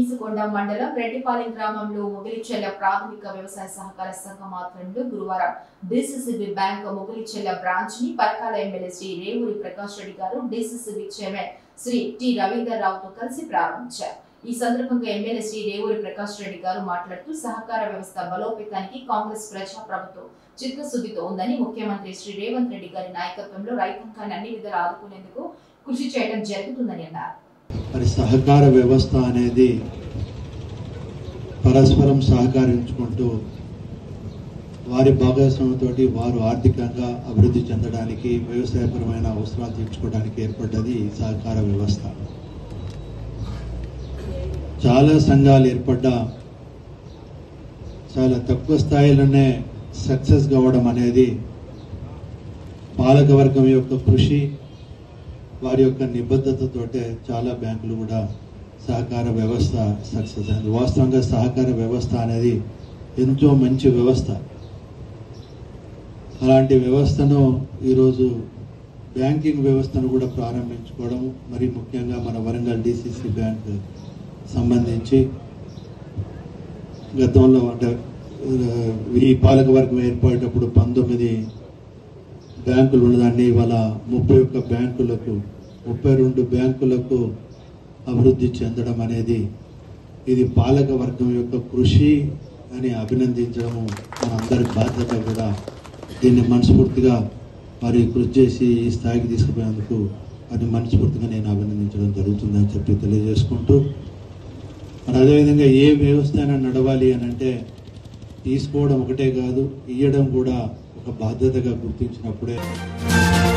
బీన్సుకొండ మండలం రెడ్డిపాలెం గ్రామంలో ముగిలిచెల్ల ప్రాథమిక వ్యవసాయ సహకార సంఘం ఆధ్వర్యంలో గురువారం డిసిసిబి బ్యాంక్ ముగిలిచెల్ల బ్రాంచ్ ని Parakala MLA Shri Revuri Prakash Reddy garu DCCB chairman Shri T Ravinder రావుతో కలిసి ప్రారంభించారు ఈ సందర్భంగా ఎమ్మెల్యే శ్రీ రేవూరి ప్రకాష్ రెడ్డి గారు మాట్లాడుతూ సహకార వ్యవస్థ బలోపేతానికి కాంగ్రెస్ ప్రజా ప్రభుత్వం చిత్తశుద్ధితో ఉందని ముఖ్యమంత్రి శ్రీ రేవంత్ రెడ్డి గారి నాయకత్వంలో రైతాంగాన్ని అన్ని విధాలు ఆదుకునేందుకు కృషి చేయడం జరుగుతుందని అన్నారు మరి సహకార వ్యవస్థ అనేది పరస్పరం సహకరించుకుంటూ వారి భాగస్వామ్యంతో వారు ఆర్థికంగా అభివృద్ధి చెందడానికి వ్యవసాయపరమైన అవసరాలు తీర్చుకోవడానికి ఏర్పడ్డది ఈ సహకార వ్యవస్థ చాలా సంఘాలు ఏర్పడ్డా చాలా తక్కువ స్థాయిలోనే సక్సెస్ కావడం అనేది పాలకవర్గం యొక్క కృషి వారి యొక్క నిబద్ధతతోటే చాలా బ్యాంకులు కూడా సహకార వ్యవస్థ సక్సెస్ అయింది వాస్తవంగా సహకార వ్యవస్థ అనేది ఎంతో మంచి వ్యవస్థ అలాంటి వ్యవస్థను ఈరోజు బ్యాంకింగ్ వ్యవస్థను కూడా ప్రారంభించుకోవడం మరి ముఖ్యంగా మన వరంగల్ డిసిసి బ్యాంక్ సంబంధించి గతంలో అంటే ఆ, ఈ పాలకవర్గం ఏర్పడేటప్పుడు పంతొమ్మిది బ్యాంకులు ఉన్నదాన్ని ఇవాళ ముప్పై ఒక్క బ్యాంకులకు ముప్పై రెండు బ్యాంకులకు అభివృద్ధి చెందడం అనేది ఇది పాలక వర్గం యొక్క కృషి అని అభినందించడము మనందరి బాధ్యత కూడా దీన్ని మనస్ఫూర్తిగా మరి కృషి చేసి ఈ స్థాయికి తీసుకుపోయేందుకు అది మనస్ఫూర్తిగా నేను అభినందించడం జరుగుతుందని చెప్పి తెలియజేసుకుంటూ మరి అదేవిధంగా ఏ వ్యవస్థ అయినా నడవాలి అని అంటే తీసుకోవడం ఒకటే కాదు ఇయ్యడం కూడా ఒక బాధ్యతగా గుర్తించినప్పుడే